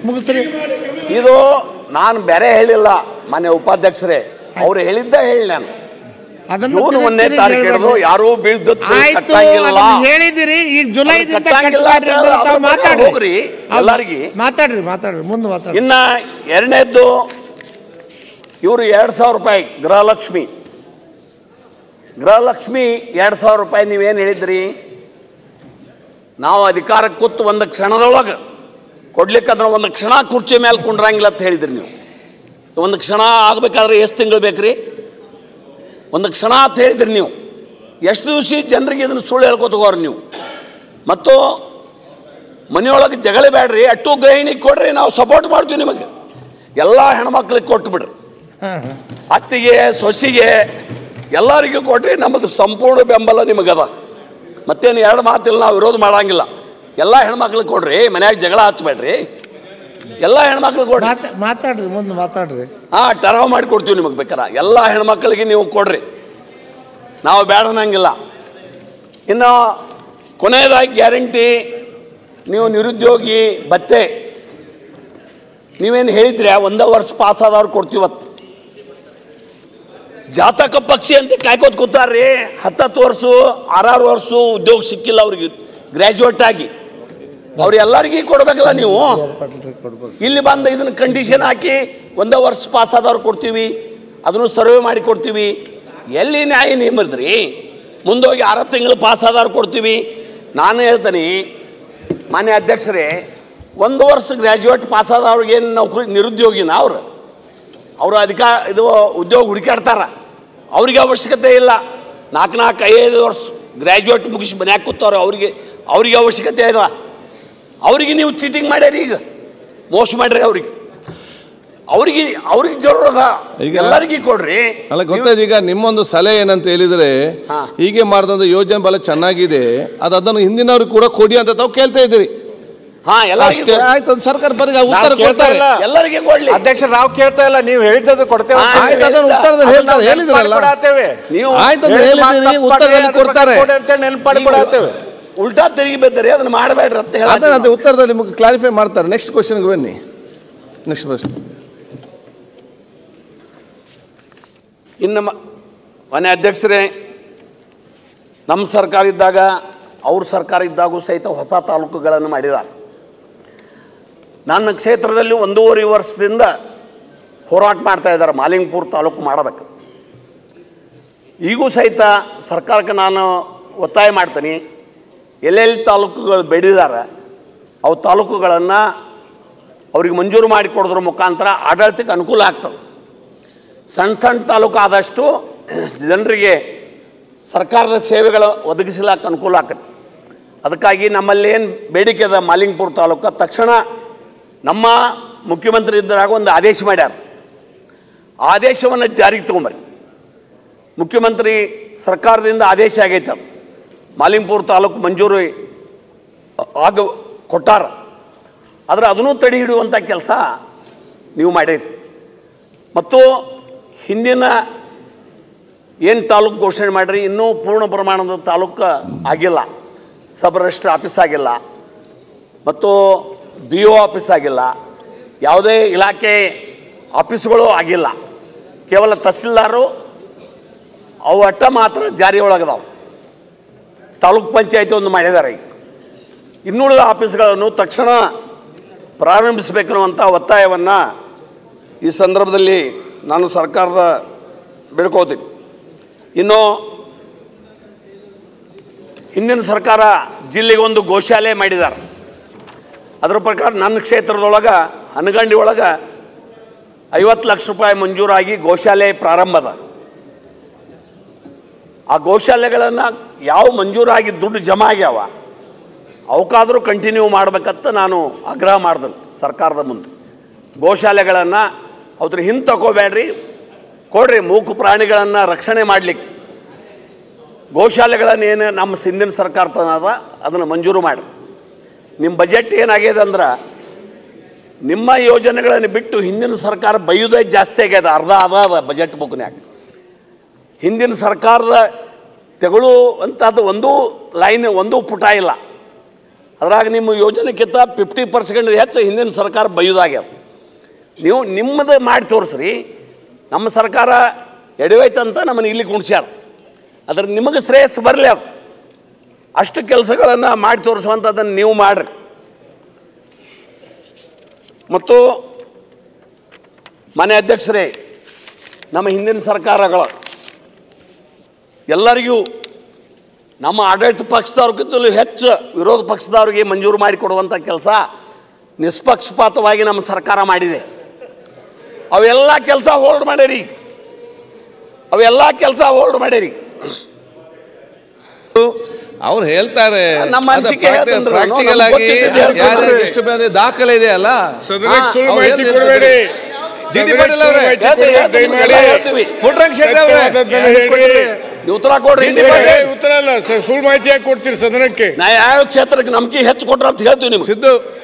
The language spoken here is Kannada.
ಮುಗಿಸ್ರಿ ಇದು ನಾನು ಬೇರೆ ಹೇಳಿಲ್ಲ ಮನೆ ಉಪಾಧ್ಯಕ್ಷರೇ ಅವ್ರು ಹೇಳಿದ್ದ ಹೇಳಿ ನಾನು ಅದನ್ನ ಜೂನ್ ತಿರುಗಿ ಒಂದನೇ ತಿರುಗಿ ತಾರೀಕು ಹಿಡಿದು ಹೇಳ್ಬೇಡಿ. ಯಾರೂ ಬೀಳ್ದತ್ತು ಆಯ್ತು ಕಟ್ಟಂಗಿಲ್ಲ ಅದನ್ನ ಹೇಳಿದಿರಿ ಈಗ ಜುಲೈದಿಂದ ಕಟ್ ಕಟ್ಟಂಗಿಲ್ಲ ಮಾಡ್ರಿ ಅಂದ್ರೆ ಅಂತ ತಾವು ಅದ್ರ ಬಗ್ಗೆ ಮಾತಾಡ್ರಿ ಹೋಗ್ರಿ ಹೌದು. ಎಲ್ಲಾರ್ಗಿ. ಮಾತಾಡ್ರಿ ಮಾತಾಡ್ರಿ ಮುಂದೆ ಮಾತಾಡ್ರಿ ಇನ್ನ ಎರಡನೇದ್ದು ಇವರು ಎರಡು ಸಾವಿರ ರೂಪಾಯಿ ಗೃಹಲಕ್ಷ್ಮಿ ಗೃಹಲಕ್ಷ್ಮಿ ಎರಡು ಸಾವಿರ ರೂಪಾಯಿ ನೀವೇನು ಹೇಳಿದ್ರಿ ನಾವು ಅಧಿಕಾರಕ್ಕೆ ಕೂತು ಒಂದು ಕ್ಷಣದೊಳಗೆ ಕೊಡ್ಲಿಕ್ಕೆ ಅದನ್ನ ಒಂದು ಕ್ಷಣ ಕುರ್ಚಿ ಮೇಲೆ ಕುಂಡ್ರಂಗಿಲ್ಲ ಅಂತ ಹೇಳಿದ್ರಿ ನೀವು ಒಂದು ಕ್ಷಣ ಆಗಬೇಕಾದ್ರೆ ಎಷ್ಟು ತಿಂಗಳು ಬೇಕ್ರಿ ಒಂದು ಕ್ಷಣ ಅಂತ ಹೇಳಿದ್ರಿ ನೀವು ಎಷ್ಟು ದಿವಸ ಜನರಿಗೆ ಇದನ್ನು ಸುಳ್ಳು ಹೇಳ್ಕೊತಗೋರಿ ನೀವು ಮತ್ತು ಮನೆಯೊಳಗೆ ಜಗಳ ಬೇಡ್ರಿ ಅಟ್ಟು ಗೃಹಿಣಿಗೆ ಕೊಡ್ರಿ ನಾವು ಸಪೋರ್ಟ್ ಮಾಡ್ತೀವಿ ನಿಮಗೆ ಎಲ್ಲ ಹೆಣ್ಮಕ್ಳಿಗೆ ಕೊಟ್ಟು ಬಿಡ್ರಿ ಹಾಂ ಹಾಂ ಅತ್ತಿಗೆ ಸೊಸಿಗೆ ಎಲ್ಲರಿಗೂ ಕೊಟ್ರಿ ನಮ್ಮದು ಸಂಪೂರ್ಣ ಬೆಂಬಲ ನಿಮಗದ ಮತ್ತೇನು ಎರಡು ಮಾತಿಲ್ಲ ನಾವು ವಿರೋಧ ಮಾಡಂಗಿಲ್ಲ ಎಲ್ಲ ಹೆಣ್ಮಕ್ಳಿಗೆ ಕೊಡ್ರಿ ಮನ್ಯಾಗ ಜಗಳ ಹಚ್ಚಬೇಡ್ರಿ ಎಲ್ಲ ಹೆಣ್ಮಕ್ಳಿಗೆ ಕೊಡ್ರಿ ಮಾತಾ ಮಾತಾಡ್ರಿ ಮುಂದೆ ಮಾತಾಡ್ರಿ ಹಾಂ ಟರಾವ್ ಮಾಡಿ ಕೊಡ್ತೀವಿ ನಿಮಗೆ ಬೇಕಾರ ಎಲ್ಲ ಹೆಣ್ಮಕ್ಳಿಗೆ ನೀವು ಕೊಡ್ರಿ ನಾವು ಬೇಡ ಅನ್ನಂಗಿಲ್ಲ ಇನ್ನು ಕೊನೆಯದಾಗಿ ಗ್ಯಾರಂಟಿ ನೀವು ನಿರುದ್ಯೋಗಿ ಭತ್ತೆ ನೀವೇನು ಹೇಳಿದ್ರೆ ಒಂದೇ ವರ್ಷ ಪಾಸ್ ಆದವ್ರು ಕೊಡ್ತೀವತ್ತು ಜಾತಕ ಪಕ್ಷಿ ಅಂತ ಕಾಯ್ಕೋತ ಕೂತಾರ್ರಿ ಹತ್ತತ್ತು ವರ್ಷ ಆರಾರು ವರ್ಷ ಉದ್ಯೋಗ ಸಿಕ್ಕಿಲ್ಲ ಅವ್ರಿಗೆ ಗ್ರ್ಯಾಜುಯೇಟ್ ಆಗಿ ಅವ್ರು ಎಲ್ಲರಿಗೂ ಕೊಡ್ಬೇಕಲ್ಲ ನೀವು ಪಾಟೀಲ್ ಕೊಡ್ಬೇಕು ಇಲ್ಲಿ ಬಂದು ಇದನ್ನ ಕಂಡೀಷನ್ ಹಾಕಿ ಒಂದೇ ವರ್ಷ ಪಾಸ್ ಆದವ್ರು ಕೊಡ್ತೀವಿ ಅದನ್ನು ಸರ್ವೆ ಮಾಡಿ ಕೊಡ್ತೀವಿ ಎಲ್ಲಿ ನ್ಯಾಯ ನಿಮ್ಮದ್ರಿ ಮುಂದೋಗಿ ಆರು ತಿಂಗಳು ಪಾಸ್ ಆದವ್ರು ಕೊಡ್ತೀವಿ ನಾನು ಹೇಳ್ತೀನಿ ಮಾನ್ಯ ಅಧ್ಯಕ್ಷರೇ ಒಂದು ವರ್ಷ ಗ್ರ್ಯಾಜುಯೇಟ್ ಪಾಸ್ ಆದವ್ರಿಗೆ ಏನು ನೌಕರಿ ನಿರುದ್ಯೋಗಿನ ಅವ್ರು ಅವರು ಅಧಿಕಾರ ಇದು ಉದ್ಯೋಗ ಹುಡುಕಾಡ್ತಾರ ಅವ್ರಿಗೆ ಅವಶ್ಯಕತೆ ಇಲ್ಲ ನಾಲ್ಕು ನಾಲ್ಕು ಐದು ವರ್ಷ ಗ್ರ್ಯಾಜುಯೇಟ್ ಮುಗಿಸಿ ಮನ್ಯಾಗ ಕೂತವ್ರು ಅವರಿಗೆ ಅವ್ರಿಗೆ ಅವಶ್ಯಕತೆ ಇಲ್ಲ ಅವರಿಗೆ ನೀವು ಚೀಟಿಂಗ್ ಮಾಡ್ಯಾರಿ ಈಗ ಮೋಸ ಮಾಡ್ರಿ ಅವ್ರಿಗೆ ಅವ್ರಿಗೆ ಅವ್ರಿಗೆ ಜರೂರದ ಈಗ- ಎಲ್ಲರಿಗೂ ಕೊಡ್ರಿ ಅಲ್ಲ ಗೊತ್ತಾಯ್ತು ಈಗ ನಿಮ್ಮೊಂದು ಸಲಹೆ ಏನಂತ ಹೇಳಿದ್ರೆ ಹಾ. ಹೀಗೆ ಮಾಡಿದಂಥ ಯೋಜನೆ ಬಹಳ ಚೆನ್ನಾಗಿದೆ ಅದು ಅದನ್ನು ಹಿಂದಿನವ್ರಿಗೆ ಕೂಡ ಕೊಡಿ ಅಂತ ತಾವು ಕೇಳ್ತಾ ಇದ್ದೀರಿ ಹಾ ಎಲ್ಲರಿಗೂ ಅಷ್ಟೇ ಆಯ್ತು ಅದು ಸರ್ಕಾರ ಬರಿಗೆ ಉತ್ತರ ಕೇಳ್ತಾ ಕೊಡ್ತಾರೆ ಇಲ್ಲ. ಎಲ್ಲರಿಗೆ ಕೊಡ್ಲಿ ಅಧ್ಯಕ್ಷ ನಾವು ಕೇಳ್ತಾ ಇಲ್ಲ ನೀವು ಹೇಳಿದ್ದದು ಕೊಡ್ತೇವೆ ಹಾ, ಅಂತ ಆಯ್ತು, ಹೇಳಿ. ಅದನ್ನು ಉತ್ತರದಲ್ಲಿ ಅದನ್ನ ಹೇಳ್ತಾರೆ ನಾವು ಹೇಳಿದ್ರಲ್ಲ ನೆನ್ಪಾಡ್ಕೊಡತ್ತೇವೆ. ನೀವು ಆಯ್ತು ಅದು ಹೇಳಿದ ಮಾತು ಹೇಳಿದ್ದೀರಿ ತಪ್ಪಾದ್ರೆ ಉತ್ತರದಲ್ಲಿ ಅದ್ರ ಬಗ್ಗೆ ಕೊಡ್ತಾರೆ ಕೊಡಿ ಅಂತ ನೆನ್ಪಾಡ್ಕೊಡತ್ತೇವೆ ಉಲ್ಟಾ ತಿರುಗಿ ಬಿದ್ದರಿ ಅದನ್ನ ಮಾಡಬೇಡ್ರಿ ಅಂತ ಅದನ್ನ ಹೇಳಿ ಅದು ಉತ್ತರದಲ್ಲಿ ನಿಮಗೆ ಕ್ಲಾರಿಫೈ ಮಾಡ್ತಾರೆ ನೆಕ್ಸ್ಟ್ ಕ್ವಶನ್ಗೆ ಬನ್ನಿ ನೆಕ್ಸ್ಟ್ ಪ್ರಶ್ನೆ ಇನ್ನು ಮ- ಮನೆ ಅಧ್ಯಕ್ಷರೇ ನಮ್ಮ ಸರ್ಕಾರ ಇದ್ದಾಗ ಅವ್ರ ಸರ್ಕಾರ ಇದ್ದಾಗೂ ಸಹಿತ ಹೊಸ ತಾಲೂಕುಗಳನ್ನು ಮಾಡಿದ್ದಾರೆ ನನ್ನ ಕ್ಷೇತ್ರದಲ್ಲಿ ಒಂದೂವರೆ ವರ್ಷದಿಂದ ಹೋರಾಟ ಮಾಡ್ತಾ ಇದ್ದಾರೆ ಮಾಲಿಂಗಪುರ ತಾಲೂಕು ಮಾಡಬೇಕು ಈಗೂ ಸಹಿತ ಸರ್ಕಾರಕ್ಕೆ ನಾನು ಒತ್ತಾಯ ಮಾಡ್ತೀನಿ ಎಲ್ಲೆಲ್ಲಿ ತಾಲೂಕುಗಳು ಬೆಳೆದಿದ್ದಾರೆ ಅವು ತಾಲೂಕುಗಳನ್ನು ಅವ್ರಿಗೆ ಮಂಜೂರು ಮಾಡಿ ಕೊಡೋದ್ರ ಮುಖಾಂತರ ಆಡಳಿತಕ್ಕೆ ಅನುಕೂಲ ಆಗ್ತದೆ ಸಣ್ಣ ಸಣ್ಣ ತಾಲೂಕು ಆದಷ್ಟು ಜನರಿಗೆ ಸರ್ಕಾರದ ಸೇವೆಗಳು ಒದಗಿಸಲಾಕ ಅನುಕೂಲ ಆಕತ್ತೆ ಅದಕ್ಕಾಗಿ ನಮ್ಮಲ್ಲಿ ಏನು ಬೇಡಿಕೆ ಅದ ಮಾಲಿಂಗಪುರ ತಾಲೂಕು ತಕ್ಷಣ ನಮ್ಮ ಮುಖ್ಯಮಂತ್ರಿ ಇದ್ದಾಗ ಒಂದು ಆದೇಶ ಮಾಡ್ಯಾರ ಆ ಆದೇಶವನ್ನು ಜಾರಿಗೆ ತೊಗೊಂಬರ್ರಿ ಮುಖ್ಯಮಂತ್ರಿ ಸರ್ಕಾರದಿಂದ ಆದೇಶ ಆಗೈತೆ ಅದು ಮಾಲಿಂಗಪುರ ತಾಲೂಕು ಮಂಜೂರು ಆಗ ಕೊಟ್ಟಾರ ಆದರೆ ಅದನ್ನೂ ತಡೆ ಹಿಡಿಯುವಂಥ ಕೆಲಸ ನೀವು ಮಾಡಿರಿ ಮತ್ತು ಹಿಂದಿನ ಏನು ತಾಲೂಕು ಘೋಷಣೆ ಮಾಡಿರಿ ಇನ್ನೂ ಪೂರ್ಣ ಪ್ರಮಾಣದ ತಾಲೂಕು ಆಗಿಲ್ಲ ಸಬ್ ರಿಜಿಸ್ಟರ್ ಆಫೀಸ್ ಆಗಿಲ್ಲ ಮತ್ತು ಬಿ ಒ ಆಫೀಸ್ ಆಗಿಲ್ಲ ಯಾವುದೇ ಇಲಾಖೆ ಆಫೀಸ್ಗಳು ಆಗಿಲ್ಲ ಕೇವಲ ತಹಸೀಲ್ದಾರು ಅವು ಅಟ್ಟ ಮಾತ್ರ ಜಾರಿ ಒಳಗದಾವೆ ತಾಲೂಕ್ ಪಂಚಾಯತಿ ಒಂದು ಮಾಡಿದ್ದಾರೆ ಈಗ ಇನ್ನುಳಿದ ಆಫೀಸ್ಗಳನ್ನು ತಕ್ಷಣ ಪ್ರಾರಂಭಿಸಬೇಕನ್ನುವಂಥ ಒತ್ತಾಯವನ್ನು ಈ ಸಂದರ್ಭದಲ್ಲಿ ನಾನು ಸರ್ಕಾರದ ಬೇಡ್ಕೋತೀನಿ ಇನ್ನು ಹಿಂದಿನ ಸರ್ಕಾರ ಜಿಲ್ಲೆಗೆ ಒಂದು ಗೋಶಾಲೆ ಮಾಡಿದ್ದಾರೆ ಅದರ ಪ್ರಕಾರ ನನ್ನ ಕ್ಷೇತ್ರದೊಳಗೆ ಹನಗಂಡಿ ಒಳಗೆ ಐವತ್ತು ಲಕ್ಷ ರೂಪಾಯಿ ಮಂಜೂರಾಗಿ ಗೋಶಾಲೆ ಪ್ರಾರಂಭದ ಆ ಗೋಶಾಲೆಗಳನ್ನು ಯಾವ ಮಂಜೂರಾಗಿ ದುಡ್ಡು ಜಮಾ ಆಗ್ಯಾವ ಅವಕ್ಕಾದರೂ ಕಂಟಿನ್ಯೂ ಮಾಡ್ಬೇಕಂತ ನಾನು ಆಗ್ರಹ ಮಾಡಿದೆ ಸರ್ಕಾರದ ಮುಂದೆ ಗೋಶಾಲೆಗಳನ್ನು ಅದ್ರ ಹಿಂದೆ ತಗೋಬೇಡ್ರಿ ಕೊಡ್ರಿ ಮೂಕು ಪ್ರಾಣಿಗಳನ್ನು ರಕ್ಷಣೆ ಮಾಡಲಿಕ್ಕೆ ಗೋಶಾಲೆಗಳನ್ನು ಏನು ನಮ್ಮ ಹಿಂದಿನ ಸರ್ಕಾರ ತಂದದ ಅದನ್ನು ಮಂಜೂರು ಮಾಡಿ ನಿಮ್ಮ ಬಜೆಟ್ ಏನಾಗಿದೆ ಅಂದ್ರೆ ನಿಮ್ಮ ಯೋಜನೆಗಳನ್ನು ಬಿಟ್ಟು ಹಿಂದಿನ ಸರ್ಕಾರ ಬೈಯೋದೇ ಜಾಸ್ತಿ ಆಗ್ಯದ ಅರ್ಧ ಅದ ಅದ ಬಜೆಟ್ ಬುಕ್ನ್ಯಾಗ ಹಿಂದಿನ ಸರ್ಕಾರದ ತೆಗಳು ಅಂಥದ್ದು ಒಂದೂ ಲೈನ್ ಒಂದೂ ಪುಟ ಇಲ್ಲ ಅದ್ರಾಗ ನಿಮ್ಮ ಯೋಜನೆಕ್ಕಿಂತ ಫಿಫ್ಟಿ ಪರ್ಸೆಂಟ್ ಹೆಚ್ಚು ಹಿಂದಿನ ಸರ್ಕಾರ ಬೈಯೋದಾಗ್ಯದ ನೀವು ನಿಮ್ಮದು ಮಾಡಿ ತೋರಿಸ್ರಿ ನಮ್ಮ ಸರ್ಕಾರ ಎಡವೈತಂತ ನಮ್ಮನ್ನು ಇಲ್ಲಿ ಕುಣಿಸ್ಯಾರ ಅದ್ರ ನಿಮಗೆ ಶ್ರೇಯಸ್ಸು ಬರಲಿ ಅದು ಅಷ್ಟು ಕೆಲಸಗಳನ್ನು ಮಾಡಿ ತೋರಿಸುವಂಥದ್ದನ್ನು ನೀವು ಮಾಡಿರಿ ಮತ್ತು ಮನೆ ಅಧ್ಯಕ್ಷರೇ ನಮ್ಮ ಹಿಂದಿನ ಸರ್ಕಾರಗಳು ಎಲ್ಲರಿಗೂ ನಮ್ಮ ಆಡಳಿತ ಪಕ್ಷದವ್ರಿಗಿಂತಲೂ ಹೆಚ್ಚು ವಿರೋಧ ಪಕ್ಷದವ್ರಿಗೆ ಮಂಜೂರು ಮಾಡಿಕೊಡುವಂಥ ಕೆಲಸ ನಿಷ್ಪಕ್ಷಪಾತವಾಗಿ ನಮ್ಮ ಸರ್ಕಾರ ಮಾಡಿದೆ ಅವೆಲ್ಲ ಕೆಲಸ ಹೋಲ್ಡ್ ಮಾಡ್ಯಾರಿ ಅವೆಲ್ಲ ಕೆಲಸ ಹೋಲ್ಡ್ ಮಾಡ್ಯಾರಿ ಅವ್ರು ಹೇಳ್ತಾರೆ ನಮ್ಮ ಅನಿಸಿಕೆ ಹೇಳ್ತೇನ್ರಿ ನಾನು, ಪ್ರಾಕ್ಟಿಕಲ್ ನಮ್ಗೆ ಆಗಿ ಗೊತ್ತಿದ್ದದ್ದು ಹೇಳ್ತೇನ್ರಿ. ಯಾರ್ಯಾರಿಗೆ ಎಷ್ಟು ಬಂದಿದೆ ದಾಖಲೆ ಇದೆ ಅಲ್ಲ ಸದನಕ್ಕೆ ಸುಳ್ಳು ಅವ್ರು ಮಾಹಿತಿ ಹೇಳ್ತಿದ್ರು. ಕೊಡಬೇಡಿ ಜಿ ಟಿ ಪಾಟೀಲ್ ಅವರೇ ಹೇಳ್ತೀವಿ, ಹೇಳ್ತೀವಿ, ದಯಮಾಡಿ ಎಲ್ಲ ಹೇಳ್ತೀವಿ ಪುಟ್ರಂಗ್ ಶೆಟ್ಟಿ ಅವರೇ ಸತ್ಯವಾದದ್ದನ್ನು ಹೇಳಿ ನೀವು ಉತ್ತರ ಕೊಡ್ರಿ ಜಿ ಟಿ ಪಾಟೀಲ್. ಏ, ಉತ್ತರ ಅಲ್ಲ ಸ- ಸುಳ್ಳು ಮಾಹಿತಿ ಯಾಕೆ ಕೊಡ್ತೀರಿ ಸದನಕ್ಕೆ ನ್ಯಾಯ ಆಯೋಗ ಕ್ಷೇತ್ರಕ್ಕೆ ನಂಬಿಕೆ ಹೆಚ್ಚು ಕೊಟ್ರ ಅಂತ ಹೇಳ್ತೀವಿ ನಿಮ್ಗೆ ಸಿದ್ದು